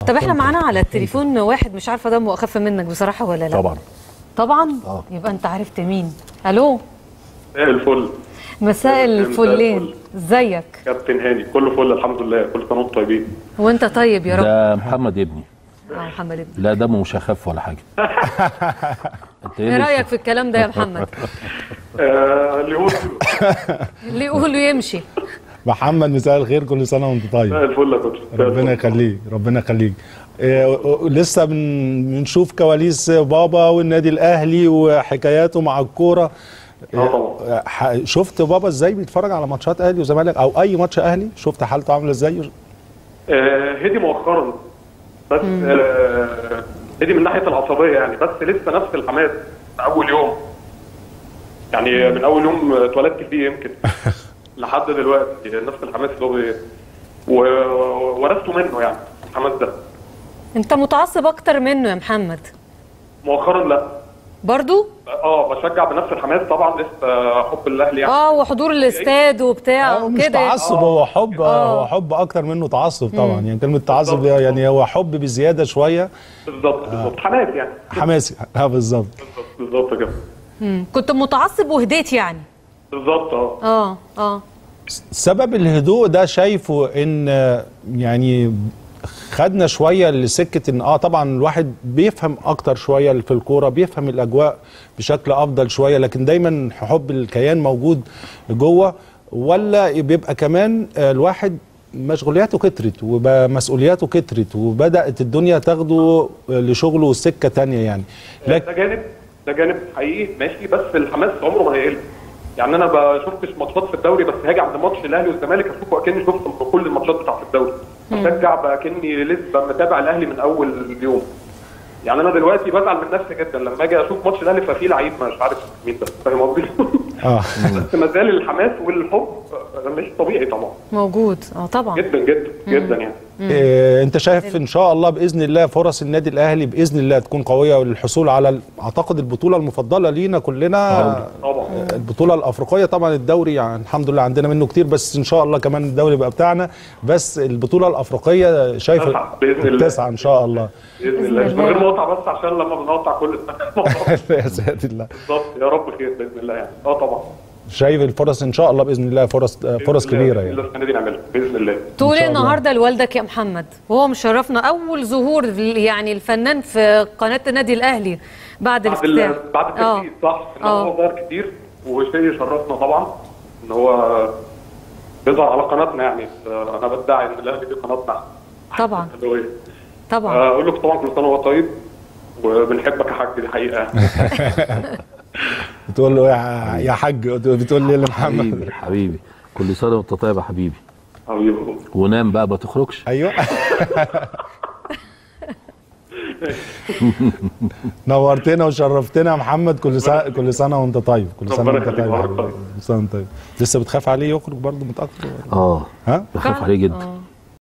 طب احنا معانا على التليفون واحد مش عارفه دمه اخف منك بصراحه ولا لا طبعا طبعا آه. يبقى انت عرفت مين الو مساء الفل مساء مساء الفلين الفل. ازيك كابتن هاني كله فل الحمد لله كل سنه وانتم طيبين وانت طيب يا رب ده محمد ابني اه محمد ابني لا دمه مش هخف ولا حاجه انت ايه اللي- رايك في الكلام ده يا محمد آه، اللي هو اللي يقوله يمشي محمد مساء الخير كل سنه وانت مساء طيب الفل يا كوتش مساء ربنا الفل. يخليك ربنا يخليك إيه، لسه بن- بنشوف كواليس بابا والنادي الاهلي وحكاياته مع الكوره اه طبعا ح- شفت بابا ازاي بيتفرج على ماتشات اهلي وزمالك او اي ماتش اهلي شفت حالته عامله ازاي آه، هدي مؤخرا بس آه، هدي من ناحيه العصبيه يعني بس لسه نفس الحماس من اول يوم يعني من اول يوم اتولدت فيه يمكن لحد دلوقتي نفس الحماس اللي هو بي- و- ورثته منه يعني الحماس ده انت متعصب اكتر منه يا محمد مؤخرا لا برضو اه بشجع بنفس الحماس طبعا لسه حب الاهلي يعني اه وحضور الاستاد وبتاع هو مش كده تعصب هو حب آه. هو حب اكتر منه تعصب طبعا يعني كلمه تعصب يعني هو حب بزياده شويه بالظبط بالظبط حماس يعني حماسي اه بالظبط بالظبط بالظبط كده مم. كنت متعصب وهديت يعني بالظبط اه اه اه سبب الهدوء ده شايفه ان يعني خدنا شويه لسكه ان اه طبعا الواحد بيفهم اكتر شويه في الكوره بيفهم الاجواء بشكل افضل شويه لكن دايما حب الكيان موجود جوه ولا بيبقى كمان آه، الواحد مشغولياته كترت ومسؤولياته كترت وبدات الدنيا تاخده لشغله سكه تانية يعني لكن ده جانب ده جانب حقيقي ماشي بس الحماس عمره ما هيقل يعني انا ما شفتش ماتشات في الدوري بس هاجي عند ماتش الاهلي والزمالك اشوفه اكني شفت كل الماتشات بتاعت الدوري بشجع باكني لسه متابع الاهلي من اول يوم يعني انا دلوقتي بزعل من نفسي جدا لما اجي اشوف ماتش الاهلي ففي لعيب مش عارف مين ده فاهم قصدي؟ اه بس ما زال الحماس والحب مش طبيعي طبعا موجود اه طبعا جدا جدا جدا يعني إيه انت شايف ان شاء الله باذن الله فرص النادي الاهلي باذن الله تكون قويه للحصول على ال- اعتقد البطوله المفضله لينا كلنا طبعا البطوله الافريقيه طبعا الدوري يعني الحمد لله عندنا منه كتير بس ان شاء الله كمان الدوري يبقى بتاعنا بس البطوله الافريقيه شايف تسعة بإذن الله. تسعه ان شاء الله باذن الله من غير ما اقطع بس عشان لما بنقطع كل سنه يا ساتر الله بالظبط يا رب خير باذن الله يعني اه طبعا شايف الفرص ان شاء الله باذن الله فرص فرص بإذن الله- كبيره بإذن يعني الله السنه دي نعملها باذن الله تقول شاء ايه الله. النهارده لوالدك يا محمد وهو مشرفنا اول ظهور يعني الفنان في قناه النادي الاهلي بعد بعد الافتتاح ال- بعد اه التجديد صح ان آه. هو ظهر كتير وشيء يشرفنا طبعا ان هو يظهر على قناتنا يعني انا بدعي ان الاهلي دي قناتنا طبعا اللي هو طبعا اقول لك طبعا كل سنه وهو طيب وبنحبك يا حاج دي حقيقه يعني. بتقول له يا يا حاج بتقول لي لمحمد حبيبي حبيبي كل سنه وانت طيب يا حبيبي حبيبي ونام بقى ما تخرجش ايوه نورتنا وشرفتنا يا محمد كل سنه كل سنه وانت طيب كل سنه ربنا وانت يخليك طيب يا يا رب. حبيبي. كل سنه وانت طيب لسه بتخاف عليه يخرج برضه متاخر ولا؟ اه ها بخاف عليه جدا آه.